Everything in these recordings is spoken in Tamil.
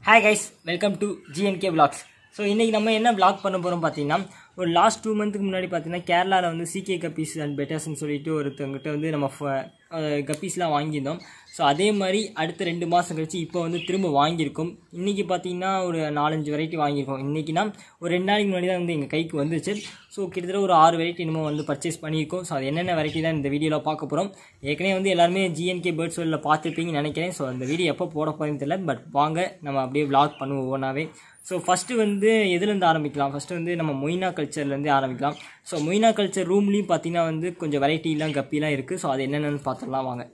hi guys welcome to GNK vlogs so இன்றைக்கி நம்ம என்ன vlog பண்ண போகிறோம் பார்த்தீங்கன்னா ஒரு லாஸ்ட் டூ மந்த்துக்கு முன்னாடி பார்த்தீங்கன்னா கேரளாவில் வந்து சிகே கப்பீஸ் அண்ட் பெட்டர்ஸ்னு சொல்லிட்டு ஒருத்தவங்கிட்ட வந்து நம்ம கப்பீஸ்லாம் வாங்கியிருந்தோம் ஸோ அதே மாதிரி அடுத்த ரெண்டு மாதம் கழிச்சு இப்போ வந்து திரும்ப வாங்கியிருக்கோம் இன்றைக்கி பார்த்தீங்கன்னா ஒரு நாலஞ்சு வெரைட்டி வாங்கியிருக்கோம் இன்றைக்கினா ஒரு ரெண்டு நாளைக்கு முன்னாடி தான் வந்து எங்கள் கைக்கு வந்துச்சு ஸோ கிட்டத்தட்ட ஒரு ஆறு வெரைட்டி இன்னமும் வந்து பர்ச்சேஸ் பண்ணியிருக்கோம் ஸோ அது என்னென்ன வெரைட்டி தான் இந்த வீடியோவில் பார்க்க போகிறோம் ஏற்கனவே வந்து எல்லாருமே ஜிஎன்கே பேர்ட்ஸ் வேர்ல்டில் பார்த்துருப்பீங்கன்னு நினைக்கிறேன் ஸோ அந்த வீடியோ எப்போ போட போகிறேன்னு தெரியல பட் வாங்க நம்ம அப்படியே vlog பண்ணுவோம் ஒவ்வொன்றாவே ஸோ ஃபஸ்ட்டு வந்து எதுலேருந்து ஆரம்பிக்கலாம் ஃபஸ்ட்டு வந்து நம்ம மொய்னா கல்ச்சர்லேருந்து ஆரம்பிக்கலாம் ஸோ மொய்னா கல்ச்சர் ரூம்லேயும் பார்த்தீங்கன்னா வந்து கொஞ்சம் வெரைட்டிலாம் கப்பிலாம் இருக்குது ஸோ அது என்னென்னு பார்த்துடலாம் வாங்க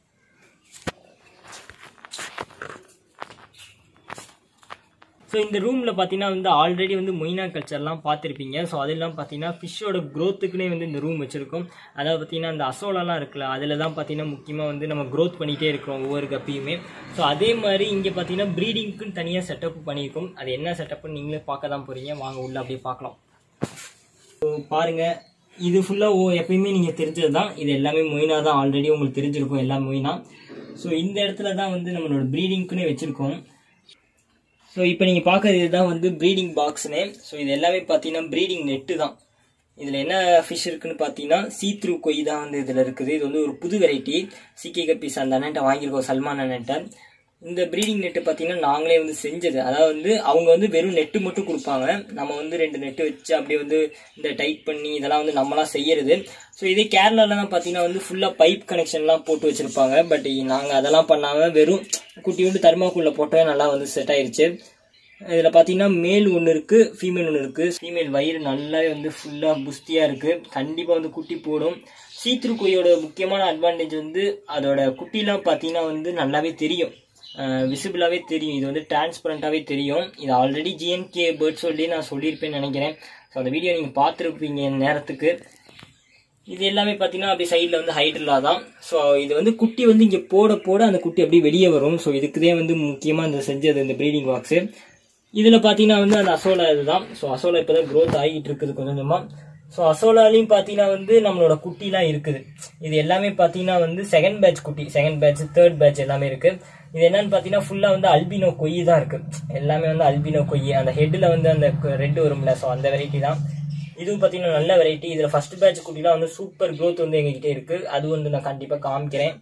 ஸோ இந்த ரூமில் பார்த்தீங்கன்னா வந்து ஆல்ரெடி வந்து மொய்னா கல்ச்சர்லாம் பார்த்துருப்பீங்க ஸோ அதெல்லாம் பார்த்தீங்கன்னா ஃபிஷ்ஷோட க்ரோத்துக்குனே வந்து இந்த ரூம் வச்சுருக்கோம் அதாவது பார்த்தீங்கன்னா அந்த அசோலாலாம் இருக்குல்ல அதில் தான் பார்த்தீங்கன்னா முக்கியமாக வந்து நம்ம க்ரோத் பண்ணிகிட்டே இருக்கிறோம் ஒவ்வொரு கப்பியுமே ஸோ அதே மாதிரி இங்கே பார்த்தீங்கன்னா ப்ரீடிங்க்குன்னு தனியாக செட்டப் பண்ணியிருக்கோம் அது என்ன செட்டப்னு நீங்களே பார்க்க தான் போகிறீங்க வாங்க உள்ள அப்படியே பார்க்கலாம் ஸோ பாருங்கள் இது ஃபுல்லாக ஓ எப்பயுமே நீங்கள் தெரிஞ்சது தான் இது எல்லாமே மொய்னா தான் ஆல்ரெடி உங்களுக்கு தெரிஞ்சிருக்கும் எல்லா மொய்னா ஸோ இந்த இடத்துல தான் வந்து நம்மளோட ப்ரீடிங்க்குன்னே வச்சுருக்கோம் ஸோ இப்போ நீங்கள் பார்க்குறது இதுதான் வந்து ப்ரீடிங் பாக்ஸ்னு ஸோ இது எல்லாமே பார்த்தீங்கன்னா ப்ரீடிங் நெட்டு தான் இதில் என்ன ஃபிஷ் இருக்குன்னு பார்த்தீங்கன்னா சீத்ரூ கொய் தான் வந்து இதில் இருக்குது இது வந்து ஒரு புது வெரைட்டி சிக்கி கப்பீஸ் அந்த அண்ணன்ட்ட வாங்கியிருக்கோம் சல்மான் அண்ணன்ட்ட இந்த ப்ரீடிங் நெட்டு பார்த்தீங்கன்னா நாங்களே வந்து செஞ்சது அதாவது வந்து அவங்க வந்து வெறும் நெட்டு மட்டும் கொடுப்பாங்க நம்ம வந்து ரெண்டு நெட்டு வச்சு அப்படியே வந்து இந்த டைட் பண்ணி இதெல்லாம் வந்து நம்மளாம் செய்யறது ஸோ இதே கேரளாலலாம் பார்த்தீங்கன்னா வந்து ஃபுல்லாக பைப் கனெக்ஷன்லாம் போட்டு வச்சுருப்பாங்க பட் நாங்கள் அதெல்லாம் பண்ணாமல் வெறும் குட்டி வந்து தர்மாக்குள்ளே போட்டவே நல்லா வந்து செட் ஆயிருச்சு இதில் பார்த்தீங்கன்னா மேல் ஒன்று இருக்குது ஃபீமேல் ஒன்று இருக்குது ஃபீமேல் வயிறு நல்லாவே வந்து ஃபுல்லாக புஸ்தியாக இருக்குது கண்டிப்பாக வந்து குட்டி போடும் சீத்ரு கொய்யோட முக்கியமான அட்வான்டேஜ் வந்து அதோட குட்டிலாம் பார்த்தீங்கன்னா வந்து நல்லாவே தெரியும் விசிபிளாகவே தெரியும் இது வந்து டிரான்ஸ்பரண்ட்டாகவே தெரியும் இது ஆல்ரெடி ஜிஎன்கே பேர்ட் சொல்லி நான் சொல்லியிருப்பேன்னு நினைக்கிறேன் ஸோ அந்த வீடியோ நீங்கள் பார்த்துருப்பீங்க நேரத்துக்கு இது எல்லாமே பார்த்தீங்கன்னா அப்படி சைடில் வந்து ஹைட்ரலா தான் ஸோ இது வந்து குட்டி வந்து இங்கே போட போட அந்த குட்டி அப்படியே வெளியே வரும் ஸோ இதுக்குதே வந்து முக்கியமாக இந்த செஞ்சது இந்த ப்ரீடிங் பாக்ஸு இதில் பார்த்தீங்கன்னா வந்து அந்த அசோலா இதுதான் ஸோ அசோலா இப்போ தான் க்ரோத் ஆகிட்டு இருக்குது கொஞ்சம் கொஞ்சமாக ஸோ அசோலாலையும் பார்த்தீங்கன்னா வந்து நம்மளோட குட்டிலாம் இருக்குது இது எல்லாமே பார்த்தீங்கன்னா வந்து செகண்ட் பேட்ச் குட்டி செகண்ட் பேட்ச் தேர்ட் பேட்ச் எல்லாமே இருக்குது இது என்னன்னு பார்த்தீங்கன்னா ஃபுல்லாக வந்து அல்பினோ கொய் தான் இருக்குது எல்லாமே வந்து அல்பினோ கொய் அந்த ஹெட்டில் வந்து அந்த ரெட் வரும்ல ஸோ அந்த வெரைட்டி தான் இதுவும் பார்த்தீங்கன்னா நல்ல வெரைட்டி இதில் ஃபர்ஸ்ட் பேட்ச் குட்டிலாம் வந்து சூப்பர் க்ரோத் வந்து எங்ககிட்ட இருக்குது அது வந்து நான் கண்டிப்பாக காமிக்கிறேன்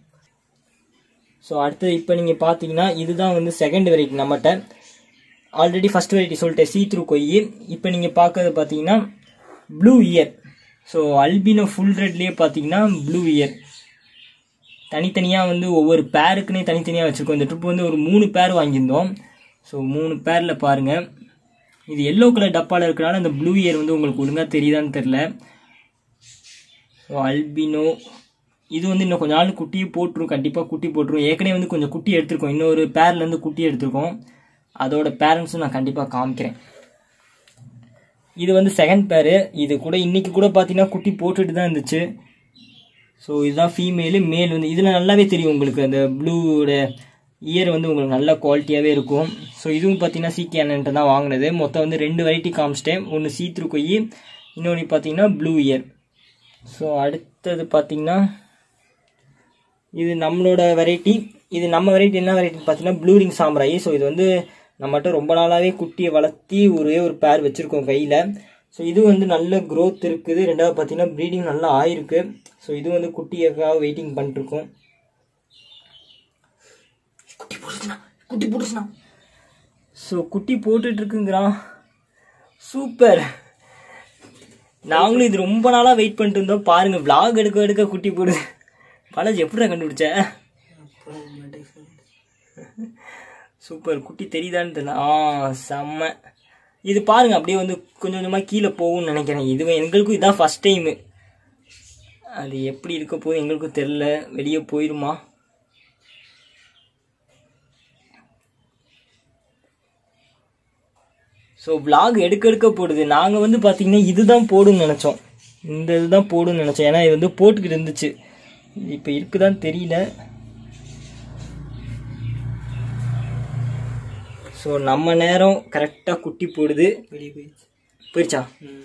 ஸோ அடுத்து இப்போ நீங்கள் பார்த்தீங்கன்னா இதுதான் வந்து செகண்ட் வெரைட்டி நம்மகிட்ட ஆல்ரெடி ஃபர்ஸ்ட் வெரைட்டி சொல்லிட்டேன் சீத்ரு கொய் இப்போ நீங்கள் பார்க்கறது பார்த்தீங்கன்னா blue ear so albino full ரெட்லேயே பார்த்தீங்கன்னா ப்ளூ இயர் தனித்தனியாக வந்து ஒவ்வொரு பேருக்குன்னே தனித்தனியாக வச்சுருக்கோம் இந்த ட்ரிப் வந்து ஒரு மூணு பேர் வாங்கியிருந்தோம் ஸோ மூணு பேரில் பாருங்கள் இது எல்லோ கலர் டப்பாவில் இருக்கிறனால அந்த ப்ளூ இயர் வந்து உங்களுக்கு ஒழுங்காக தெரியுதான்னு தெரில ஸோ அல்பினோ இது வந்து இன்னும் கொஞ்ச நாள் குட்டி போட்டுரும் கண்டிப்பாக குட்டி போட்டுரும் ஏற்கனவே வந்து கொஞ்சம் குட்டி எடுத்திருக்கோம் இன்னொரு பேர்லேருந்து குட்டி எடுத்திருக்கோம் அதோட பேரண்ட்ஸும் நான் கண்டிப்பாக காமிக்கிறேன் இது வந்து செகண்ட் பேரு இது கூட இன்னைக்கு கூட பார்த்தீங்கன்னா குட்டி போட்டுட்டு தான் இருந்துச்சு ஸோ இதுதான் ஃபீமேலு மேல் வந்து இதில் நல்லாவே தெரியும் உங்களுக்கு அந்த ப்ளூவோட இயர் வந்து உங்களுக்கு நல்ல குவாலிட்டியாகவே இருக்கும் ஸோ இதுவும் பார்த்தீங்கன்னா சிகே அண்ணன்ட்டு தான் வாங்கினது மொத்தம் வந்து ரெண்டு வெரைட்டி காமிச்சிட்டேன் ஒன்று சீத்ரு கொய் இன்னொன்று பார்த்தீங்கன்னா ப்ளூ இயர் ஸோ அடுத்தது பார்த்தீங்கன்னா இது நம்மளோட வெரைட்டி இது நம்ம வெரைட்டி என்ன வெரைட்டின்னு பார்த்தீங்கன்னா ப்ளூ ரிங் சாம்ராயி ஸோ இது வந்து நம்மகிட்ட ரொம்ப நாளாகவே குட்டியை வளர்த்தி ஒரே ஒரு பேர் வச்சுருக்கோம் கையில் ஸோ இது வந்து நல்ல க்ரோத் இருக்குது ரெண்டாவது பார்த்தீங்கன்னா ப்ரீடிங் நல்லா ஆயிருக்கு ஸோ இது வந்து குட்டியக்காக வெயிட்டிங் பண்ணிட்டுருக்கோம் குட்டி போடுச்சுண்ணா குட்டி போடுச்சுண்ணா ஸோ குட்டி போட்டுட்டு இருக்குங்கிறான் சூப்பர் நாங்களும் இது ரொம்ப நாளாக வெயிட் பண்ணிட்டு இருந்தோம் பாருங்க vlog எடுக்க எடுக்க குட்டி போடுது பாலாஜி எப்படிடா கண்டுபிடிச்ச சூப்பர் குட்டி தெரியுதான்னு தெரியல ஆ செம்ம இது பாருங்க அப்படியே வந்து கொஞ்சம் கொஞ்சமாக கீழே போகும்னு நினைக்கிறேன் இது எங்களுக்கும் இதான் ஃபர்ஸ்ட் டைமு அது எப்படி இருக்க போகுது எங்களுக்கும் தெரில வெளியே போயிருமா ஸோ vlog எடுக்க எடுக்க போடுது நாங்கள் வந்து பார்த்தீங்கன்னா இதுதான் போடுன்னு நினச்சோம் இந்த இதுதான் போடுன்னு நினச்சோம் ஏன்னா இது வந்து போட்டுக்கிட்டு இருந்துச்சு இப்போ இருக்குதான்னு தெரியல ஸோ நம்ம நேரம் கரெக்டாக குட்டி போடுது வெளியே போயிடுச்சு போயிடுச்சா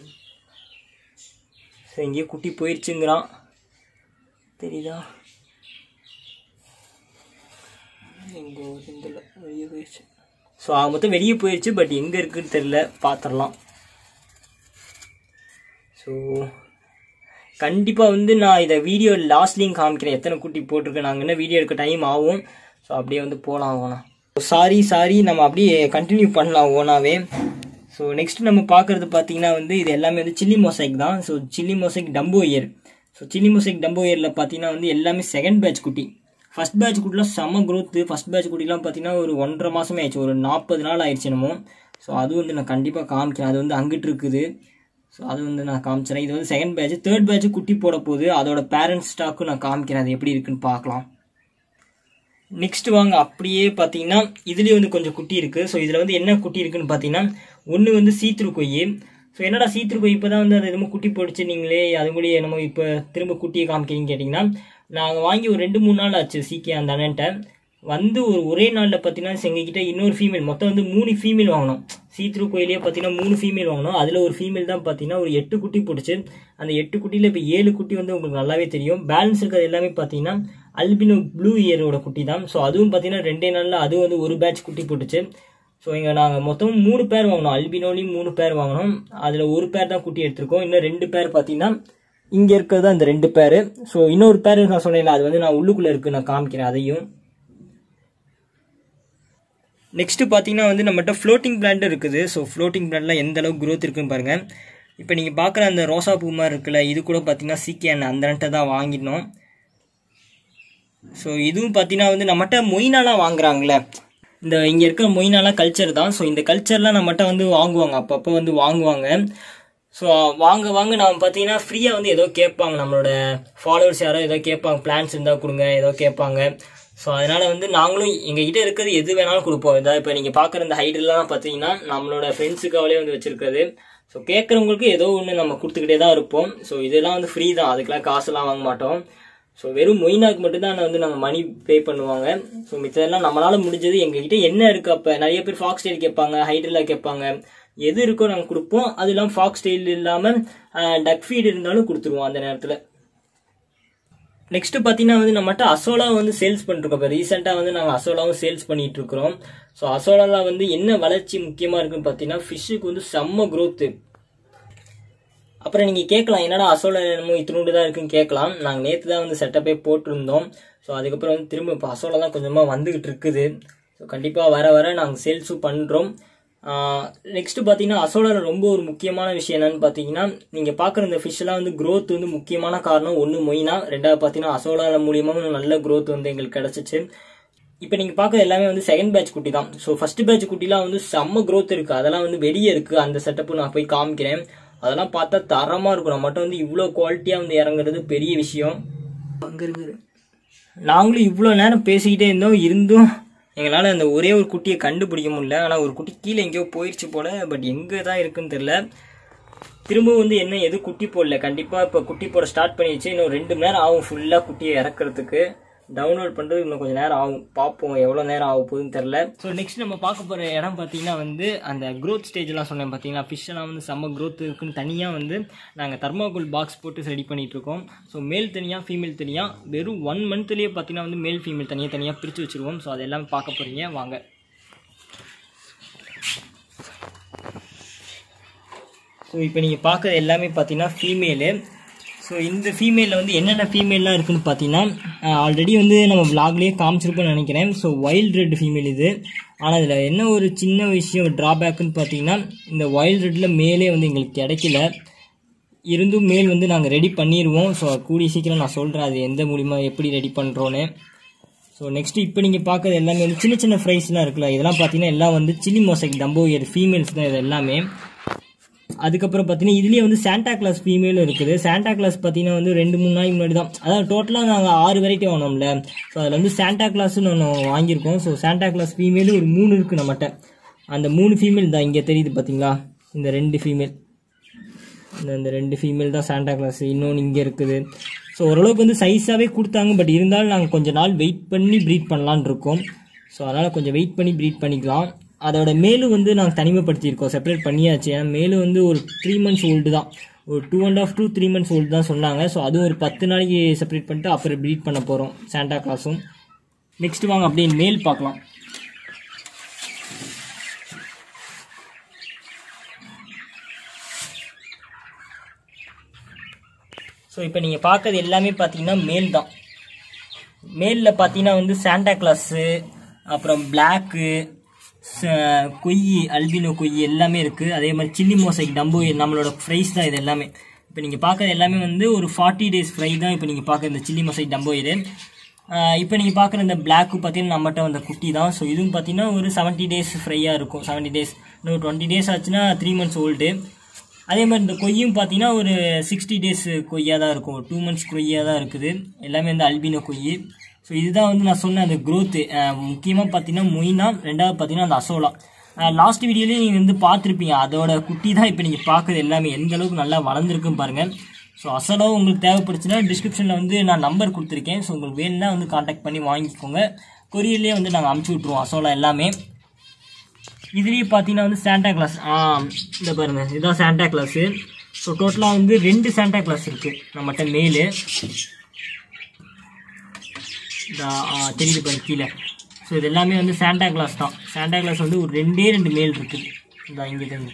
ஸோ எங்கேயோ குட்டி போயிடுச்சுங்கிறான் தெரியுதா எங்கோ ரெண்டுல வெளியே போயிடுச்சு ஸோ மொத்தம் வெளியே போயிடுச்சு பட் எங்கே இருக்குன்னு தெரில பார்த்துடலாம் ஸோ கண்டிப்பாக வந்து நான் இதை வீடியோ லாஸ்ட்லேயும் காமிக்கிறேன் எத்தனை குட்டி போட்டிருக்கேன் நாங்கள் என்ன வீடியோ எடுக்க டைம் ஆகும் ஸோ அப்படியே வந்து போகலாம் ஓனா சாரி சாரி நம்ம அப்படியே கண்டினியூ பண்ணலாம் ஓனாவே ஸோ நெக்ஸ்ட் நம்ம பார்க்குறது பார்த்தீங்கன்னா வந்து இது எல்லாமே வந்து சில்லி மொசைக் தான் so chilli mosaic dumbo ear so chilli mosaic dumbo இயரில் பார்த்தீங்கன்னா வந்து எல்லாமே செகண்ட் பேட்ச் குட்டி ஃபஸ்ட் பேட்ச் குட்டிலாம் செம்ம growth ஃபஸ்ட் பேட்ச் குட்டிலாம் பார்த்தீங்கன்னா ஒரு ஒன்றரை மாதமே ஆயிடுச்சு ஒரு நாற்பது நாள் ஆயிடுச்சு என்னமோ ஸோ அது வந்து நான் கண்டிப்பாக காமிக்கிறேன் அது வந்து அங்கிட்டு இருக்குது ஸோ அது வந்து நான் காமிச்சிடறேன் இது வந்து செகண்ட் பேட்ச் தேர்ட் பேட்ச் குட்டி போட போகுது அதோட பேரண்ட்ஸ் ஸ்டாக்கும் நான் காமிக்கிறேன் அது எப்படி இருக்குன்னு பார்க்கலாம் நெக்ஸ்ட் வாங்க அப்படியே பார்த்தீங்கன்னா இதுலேயும் வந்து கொஞ்சம் குட்டி இருக்குது ஸோ இதில் வந்து என்ன குட்டி இருக்குன்னு பார்த்தீங்கன்னா ஒன்று வந்து சீத்ரு கொய்யி ஸோ என்னடா சீத்ரு கொய் இப்போ தான் வந்து அது என்னமோ குட்டி போட்டுச்சு நீங்களே அது கூட என்னமோ இப்போ திரும்ப குட்டியை காமிக்கிறீங்கன்னு கேட்டிங்கன்னா நாங்கள் வாங்கி ஒரு ரெண்டு மூணு நாள் ஆச்சு சீக்கிய அந்த அண்ணன்ட்ட வந்து ஒரு ஒரே நாளில் பார்த்தீங்கன்னா எங்ககிட்ட இன்னொரு ஃபீமேல் மொத்தம் வந்து மூணு ஃபீமேல் வாங்கினோம் சீத்ரு கோயிலே பார்த்தீங்கன்னா மூணு ஃபீமேல் வாங்கினோம் அதில் ஒரு ஃபீமேல் தான் பார்த்தீங்கன்னா ஒரு எட்டு குட்டி போட்டுச்சு அந்த எட்டு குட்டியில் இப்போ ஏழு குட்டி வந்து உங்களுக்கு நல்லாவே தெரியும் பேலன்ஸ் இருக்கிறது எல்லாமே பார்த்தீங்கன்னா அல்பினோ ப்ளூ இயரோட குட்டி தான் ஸோ அதுவும் பார்த்தீங்கன்னா ரெண்டே நாளில் அதுவும் வந்து ஒரு பேட்ச் குட்டி போட்டுச்சு ஸோ இங்கே நாங்கள் மொத்தம் மூணு பேர் வாங்கினோம் அல்பினோலையும் மூணு பேர் வாங்கினோம் அதில் ஒரு பேர் தான் குட்டி எடுத்திருக்கோம் இன்னும் ரெண்டு பேர் பார்த்தீங்கன்னா இங்கே இருக்கிறது தான் இந்த ரெண்டு பேர் ஸோ இன்னொரு பேர் நான் சொன்னேன்ல அது வந்து நான் உள்ளுக்குள்ளே இருக்கு நான் காமிக்கிறேன் அதையும் நெக்ஸ்ட் பார்த்தீங்கன்னா வந்து நம்மகிட்ட ஃப்ளோட்டிங் பிளான்ட் இருக்குது ஸோ ஃப்ளோட்டிங் பிளான்ட்லாம் எந்த அளவுக்கு growth இருக்குன்னு பாருங்கள் இப்போ நீங்கள் பார்க்குற அந்த ரோசா பூ மாதிரி இருக்குல்ல இது கூட பார்த்தீங்கன்னா சீக்கியம் அந்த நட்டை தான் வாங்கினோம் ஸோ இதுவும் பார்த்தீங்கன்னா வந்து நம்மகிட்ட மொயினாலாம் வாங்குறாங்களே இந்த இங்கே இருக்கிற மொயினாலாம் கல்ச்சர் தான் ஸோ இந்த கல்ச்சர்லாம் நம்மகிட்ட வந்து வாங்குவாங்க அப்பப்போ வந்து வாங்குவாங்க ஸோ வாங்க வாங்க நம்ம பார்த்தீங்கன்னா ஃப்ரீயாக வந்து ஏதோ கேட்பாங்க நம்மளோட ஃபாலோவர்ஸ் யாரோ ஏதோ கேட்பாங்க பிளான்ஸ் இருந்தால் கொடுங்க ஏதோ கேட்பாங்க ஸோ அதனால் வந்து நாங்களும் எங்ககிட்ட இருக்கிறது எது வேணாலும் கொடுப்போம் இதாக இப்போ நீங்கள் பார்க்குற இந்த ஹைட்லாம் பார்த்தீங்கன்னா நம்மளோட ஃப்ரெண்ட்ஸுக்காகவே வந்து வச்சுருக்கிறது ஸோ கேட்குறவங்களுக்கு ஏதோ ஒன்று நம்ம கொடுத்துக்கிட்டே தான் இருப்போம் ஸோ இதெல்லாம் வந்து ஃப்ரீ தான் அதுக்கெலாம் காசுலாம் வாங்க மாட்டோம் ஸோ வெறும் மொயினாக்கு மட்டும்தான் வந்து நாங்கள் மணி பே பண்ணுவாங்க ஸோ மித்ததெல்லாம் நம்மளால முடிஞ்சது எங்ககிட்ட என்ன இருக்கு அப்போ நிறைய பேர் ஃபாக்ஸ் ஸ்டைல் கேட்பாங்க ஹைட்ரில்லா கேட்பாங்க எது இருக்கோ நாங்கள் கொடுப்போம் அது இல்லாமல் ஃபாக்ஸ் ஸ்டைல் இல்லாமல் டக் ஃபீட் இருந்தாலும் கொடுத்துருவோம் அந்த நேரத்தில் நெக்ஸ்ட் பார்த்தீங்கன்னா வந்து நம்மகிட்ட அசோலா வந்து சேல்ஸ் பண்ணிருக்கோம் இப்போ ரீசெண்டாக வந்து நாங்கள் அசோலாவும் சேல்ஸ் பண்ணிட்டு இருக்கிறோம் ஸோ அசோலாவில் வந்து என்ன வளர்ச்சி முக்கியமாக இருக்குன்னு பார்த்தீங்கன்னா ஃபிஷ்ஷுக்கு வந்து செம்ம growth அப்புறம் நீங்கள் கேட்கலாம் என்னடா அசோலா என்னமோ இத்தினூண்டு தான் இருக்குன்னு கேட்கலாம் நாங்கள் நேற்று தான் வந்து செட்டப்பே போட்டிருந்தோம் ஸோ அதுக்கப்புறம் வந்து திரும்ப இப்போ அசோலா தான் கொஞ்சமாக வந்துக்கிட்டு இருக்குது ஸோ கண்டிப்பாக வர வர நாங்கள் சேல்ஸும் பண்ணுறோம் நெக்ஸ்ட் பார்த்தீங்கன்னா அசோலாவில் ரொம்ப ஒரு முக்கியமான விஷயம் என்னன்னு பார்த்தீங்கன்னா நீங்கள் பார்க்குற இந்த ஃபிஷ்ஷெல்லாம் வந்து growth வந்து முக்கியமான காரணம் ஒன்று மொயினா ரெண்டாவது பார்த்தீங்கன்னா அசோலா மூலியமாக நல்ல growth வந்து எங்களுக்கு கிடச்சிச்சு இப்போ நீங்கள் பார்க்குறது எல்லாமே வந்து செகண்ட் பேட்ச் குட்டி தான் ஸோ ஃபர்ஸ்ட் பேட்ச் குட்டிலாம் வந்து செம்ம growth இருக்குது அதெல்லாம் வந்து வெளியே இருக்குது அந்த செட்டப்பு நான் போய் காமிக்கிறேன் அதெல்லாம் பார்த்தா தரமாக இருக்கும் நம்ம மட்டும் வந்து இவ்வளோ குவாலிட்டியாக வந்து இறங்குறது பெரிய விஷயம் அங்கே இருக்குது நாங்களும் இவ்வளோ நேரம் பேசிக்கிட்டே இருந்தோம் இருந்தும் எங்களால் அந்த ஒரே ஒரு குட்டியை கண்டுபிடிக்க முடியல ஆனால் ஒரு குட்டி கீழே எங்கேயோ போயிடுச்சு போல பட் எங்கே தான் இருக்குன்னு தெரில திரும்பவும் வந்து என்ன எது குட்டி போடல கண்டிப்பாக இப்போ குட்டி போட ஸ்டார்ட் பண்ணிடுச்சு இன்னும் ரெண்டு மணி நேரம் ஆகும் ஃபுல்லாக குட்டியை இறக்குறதுக்கு டவுன்லோட் பண்ணுறது இன்னும் கொஞ்சம் நேரம் ஆகும் பார்ப்போம் எவ்வளோ நேரம் ஆகும் போகுதுன்னு தெரில ஸோ நெக்ஸ்ட் நம்ம பார்க்க போகிற இடம் பார்த்தீங்கன்னா வந்து அந்த க்ரோத் ஸ்டேஜ்லாம் சொன்னேன் பார்த்தீங்களா ஃபிஷ் எல்லாம் வந்து செம்ம க்ரோத் இருக்குன்னு தனியாக வந்து நாங்கள் தர்மாகோல் பாக்ஸ் போட்டு ரெடி பண்ணிட்டு இருக்கோம் ஸோ மேல் தனியாக ஃபீமேல் தனியாக வெறும் ஒன் மந்த்லேயே பார்த்தீங்கன்னா வந்து மேல் ஃபீமேல் தனியாக தனியாக பிரித்து வச்சுருவோம் ஸோ அது எல்லாமே பார்க்க போகிறீங்க வாங்க ஸோ இப்போ நீங்கள் பார்க்குறது எல்லாமே பார்த்தீங்கன்னா ஃபீமேலு ஸோ இந்த ஃபீமேலில் வந்து என்னென்ன ஃபீமேல்லாம் இருக்குன்னு பார்த்தீங்கன்னா ஆல்ரெடி வந்து நம்ம vlogலயே காமிச்சிருப்போம்னு நினைக்கிறேன் ஸோ வைல்ட் ரெட் ஃபீமேல் இது ஆனால் இதில் என்ன ஒரு சின்ன விஷயம் ட்ராபேக்குன்னு பார்த்தீங்கன்னா இந்த வைல்ட் ரெட்டில் மேலே வந்து எங்களுக்கு கிடைக்கல இருந்தும் மேல் வந்து நாங்கள் ரெடி பண்ணிடுவோம் ஸோ கூடிய சீக்கிரம் நான் சொல்கிறேன் அது எந்த மூலிமா எப்படி ரெடி பண்ணுறோன்னு ஸோ நெக்ஸ்ட் இப்போ நீங்கள் பார்க்குறது எல்லாமே வந்து சின்ன சின்ன ஃப்ரைஸ்லாம் இருக்குல்ல இதெல்லாம் பார்த்தீங்கன்னா எல்லாம் வந்து chilli mosaic dumbo ear females தான் இது எல்லாமே அதுக்கப்புறம் பார்த்தீங்கன்னா இதுலேயே வந்து சாண்டா கிளாஸ் ஃபீமேலும் இருக்குது சாண்டா கிளாஸ் பார்த்தீங்கன்னா வந்து ரெண்டு மூணு நாளைக்கு முன்னாடி தான் அதாவது டோட்டலாக நாங்கள் ஆறு வெரைட்டி வாங்கினோம்ல ஸோ அதில் வந்து சாண்டா கிளாஸ்னு ஒன்று வாங்கியிருக்கோம் ஸோ சாண்டா கிளாஸ் ஃபீமேலும் ஒரு மூணு இருக்குது நம்மகிட்ட அந்த மூணு ஃபீமேல் தான் இங்கே தெரியுது பார்த்தீங்களா இந்த ரெண்டு ஃபீமேல் இந்த இந்த ரெண்டு ஃபீமேல் தான் சாண்டா கிளாஸ் இன்னொன்று இங்கே இருக்குது ஸோ ஓரளவுக்கு வந்து சைஸாகவே கொடுத்தாங்க பட் இருந்தாலும் நாங்கள் கொஞ்சம் நாள் வெயிட் பண்ணி ப்ரீட் பண்ணலான்னு இருக்கோம் ஸோ அதனால் கொஞ்சம் வெயிட் பண்ணி ப்ரீட் பண்ணிக்கலாம் அதோட மேலும் வந்து நாங்கள் தனிமைப்படுத்தியிருக்கோம் செப்பரேட் பண்ணியாச்சு ஏன்னா மேலும் வந்து ஒரு த்ரீ மந்த்ஸ் ஓல்டு தான் ஒரு two and half two three months old தான் சொன்னாங்க ஸோ அதுவும் ஒரு பத்து நாளைக்கு செப்பரேட் பண்ணிட்டு அப்புறம் ப்ரீட் பண்ண போகிறோம் சாண்டா கிளாஸும் நெக்ஸ்ட் வாங்க அப்படியே மேல் பார்க்கலாம் ஸோ இப்போ நீங்கள் பார்க்கறது எல்லாமே பார்த்தீங்கன்னா மேல் தான் மேலில் பார்த்தீங்கன்னா வந்து சாண்டா கிளாஸு அப்புறம் பிளாக்கு கொய்யி அல்பினோ கொய்யி எல்லாமே இருக்குது அதே மாதிரி சில்லி மோசைக் டம்பு நம்மளோட ஃப்ரைஸ் தான் இது எல்லாமே இப்போ நீங்கள் பார்க்குறது எல்லாமே வந்து ஒரு ஃபார்ட்டி டேஸ் ஃப்ரை தான் இப்போ நீங்கள் பார்க்குற இந்த சில்லி மோசைக் டம்போ இது இப்போ நீங்கள் பார்க்குற இந்த பிளாக்கு பார்த்தீங்கன்னா நம்மகிட்ட வந்த குட்டி தான் ஸோ இதுவும் பார்த்தீங்கன்னா ஒரு செவன்ட்டி டேஸ் ஃப்ரையாக இருக்கும் செவன்ட்டி டேஸ் இன்னும் டுவெண்ட்டி டேஸ் ஆச்சுன்னா த்ரீ மந்த்ஸ் ஓல்டு அதே மாதிரி இந்த கொய்யும் பார்த்தீங்கன்னா ஒரு சிக்ஸ்டி டேஸ் கொய்யாக தான் இருக்கும் டூ மந்த்ஸ் கொய்யாக தான் இருக்குது எல்லாமே வந்து அல்பினோ கொய்யு ஸோ இதுதான் வந்து நான் சொன்ன அந்த க்ரோத்து முக்கியமாக பார்த்தீங்கன்னா மொயினா ரெண்டாவது பார்த்தீங்கன்னா அந்த அசோலா லாஸ்ட் வீடியோலேயே நீங்கள் வந்து பார்த்துருப்பீங்க அதோட குட்டி தான் இப்போ நீங்கள் பார்க்குறது எல்லாமே எந்த அளவுக்கு நல்லா வளர்ந்துருக்குன்னு பாருங்கள் ஸோ அசோலா உங்களுக்கு தேவைப்படுச்சுன்னா டிஸ்கிரிப்ஷனில் வந்து நான் நம்பர் கொடுத்துருக்கேன் ஸோ உங்களுக்கு வேணும்னா வந்து காண்டாக்ட் பண்ணி வாங்கிக்கோங்க கொரியர்லேயே வந்து நாங்கள் அமுச்சு விட்ருவோம் அசோலா எல்லாமே இதுலேயே பார்த்தீங்கன்னா வந்து சாண்டா கிளாஸ் ஆ இந்த பாருங்க இதுதான் சாண்டா கிளாஸு ஸோ டோட்டலாக வந்து ரெண்டு சாண்டா கிளாஸ் இருக்குது நம்மகிட்ட மேலு இந்த ஆ, தெரியுது பாருங்க கீழே ஸோ இது எல்லாமே வந்து சாண்டா கிளாஸ் தான் சாண்டா கிளாஸ் வந்து ஒரு ரெண்டே ரெண்டு மேல் இருக்குது இந்த இங்கே இருந்து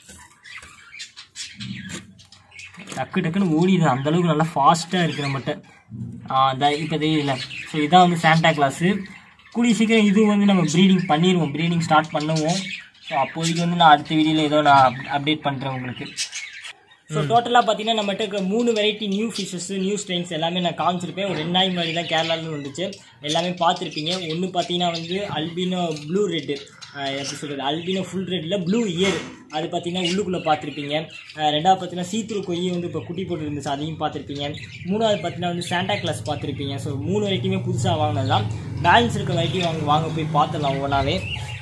டக்கு டக்குன்னு ஓடிடுது அந்த அளவுக்கு நல்லா ஃபாஸ்ட்டாக இருக்கிற மட்டும் இந்த இப்போ தெரியல ஸோ இதான் வந்து சாண்டா கிளாஸு கூடிய சீக்கிரம் இது வந்து நம்ம ப்ரீடிங் பண்ணிடுவோம் ப்ரீடிங் ஸ்டார்ட் பண்ணுவோம் ஸோ அப்போதைக்கு வந்து நான் அடுத்த வீடியோவில் ஏதோ நான் அப்டேட் பண்ணுறேன் உங்களுக்கு ஸோ டோட்டலாக பார்த்தீங்கன்னா நம்மகிட்ட இருக்கிற மூணு variety new fishes new strains எல்லாமே நான் காமிச்சிருப்பேன் ஒரு ரெண்டு நாள் முன்னாடி தான் கேரளாலேருந்து வந்துச்சு எல்லாமே பார்த்துருப்பீங்க ஒன்று பார்த்தீங்கன்னா வந்து அல்பினோ ப்ளூ ரெட்டு எப்படி சொல்கிறது அல்பினோ ஃபுல் ரெட்டில் ப்ளூ இயர் அது பார்த்தீங்கன்னா உள்ளுக்குள்ளே பார்த்துருப்பீங்க அஹ் ரெண்டாவது பார்த்தீங்கன்னா சீத்ரு கொய்யை வந்து இப்போ குட்டி போட்டு இருந்துச்சு அதையும் பார்த்துருப்பீங்க மூணாவது பார்த்தீங்கன்னா வந்து சாண்டா கிளாஸ் பார்த்துருப்பீங்க ஸோ மூணு வெரைட்டியுமே புதுசாக வாங்கினது தான் பேலன்ஸ் இருக்க வெரைட்டி வாங்க வாங்க போய் பார்த்துடலாம் ஒவ்வொன்றாவே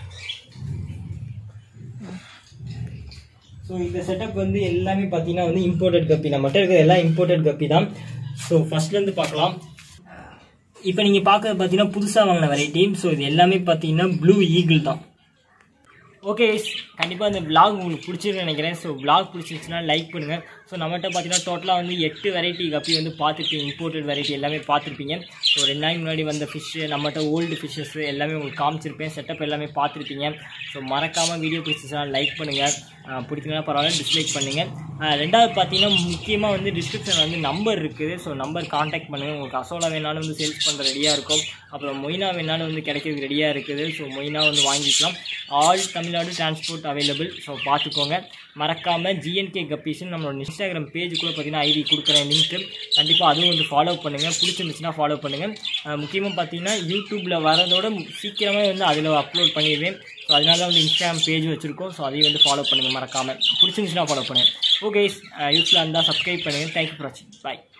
ஸோ இந்த செட்டப் வந்து எல்லாமே பார்த்தீங்கன்னா வந்து இம்போர்ட்டட் கப்பி நம்மகிட்ட இருக்கிற எல்லாம் இம்போர்ட்டட் கப்பி தான் ஸோ ஃபர்ஸ்ட்லேருந்து பார்க்கலாம் இப்போ நீங்கள் பார்க்கறது பார்த்தீங்கன்னா புதுசாக வாங்கின வெரைட்டி ஸோ இது எல்லாமே பார்த்தீங்கன்னா ப்ளூ ஈகிள் தான் ஓகே கண்டிப்பாக இந்த vlog உங்களுக்கு பிடிச்சிருக்குன்னு நினைக்கிறேன் ஸோ vlog பிடிச்சிருச்சுன்னா லைக் பண்ணுங்கள் ஸோ நம்மகிட்ட பார்த்தீங்கன்னா டோட்டலாக வந்து எட்டு வெரைட்டி கப்பி வந்து பார்த்துருப்பீங்க இம்போர்ட்டட் வெரைட்டி எல்லாமே பார்த்துருப்பீங்க ஸோ ரெண்டு நாளைக்கு முன்னாடி வந்த ஃபிஷ்ஷு நம்மகிட்ட ஓல்டு ஃபிஷ்ஷஸ் எல்லாமே உங்களுக்கு காமிச்சிருப்பேன் செட்டப் எல்லாமே பார்த்துருப்பீங்க ஸோ மறக்காமல் வீடியோ பிடிச்சிச்சுன்னா லைக் பண்ணுங்கள் பிடிக்கலனா பரவாயில்ல டிஸ்லைக் பண்ணுங்கள் ஆஹ் ரெண்டாவது பார்த்தீங்கன்னா முக்கியமாக வந்து டிஸ்கிரிப்ஷன் வந்து நம்பர் இருக்குது ஸோ நம்பர் காண்டாக்ட் பண்ணுங்கள் உங்களுக்கு அசோலா வேணாலும் வந்து சேல்ஸ் பண்ணுற ரெடியாக இருக்கும் அப்புறம் மொய்னா வேணாலும் வந்து கிடைக்கிறதுக்கு ரெடியாக இருக்குது ஸோ மொய்னா வந்து வாங்கிக்கலாம் all Tamil Nadu transport available so பார்த்துக்கோங்க மறக்காமல் ஜிஎன்கே கப்பீஸ்னு நம்மளோட இன்ஸ்டாகிராம் பேஜுக்குள்ளே பார்த்தீங்கன்னா ஐடி கொடுக்குறேன் லிங்க்கு கண்டிப்பாக அதுவும் வந்து ஃபாலோ பண்ணுங்கள் பிடிச்சிருந்துச்சுன்னா ஃபாலோ பண்ணுங்கள் முக்கியமாக பார்த்தீங்கன்னா யூடியூப்பில் வரதோட சீக்கிரமே வந்து அதில் அப்லோட் பண்ணிடுவேன் ஸோ அதனால தான் வந்து இன்ஸ்டாகிராம் பேஜ் வச்சுருக்கோம் ஸோ அதையும் வந்து ஃபாலோ பண்ணுங்கள் மறக்காமல் பிடிச்சிருந்துச்சுன்னா ஃபாலோ பண்ணுங்கள் ஓகே யூஸ்ஃபுல்லாக இருந்தால் சப்ஸ்கிரைப் பண்ணுங்கள் தேங்க்யூ ஃபார் வாட்சிங் பாய்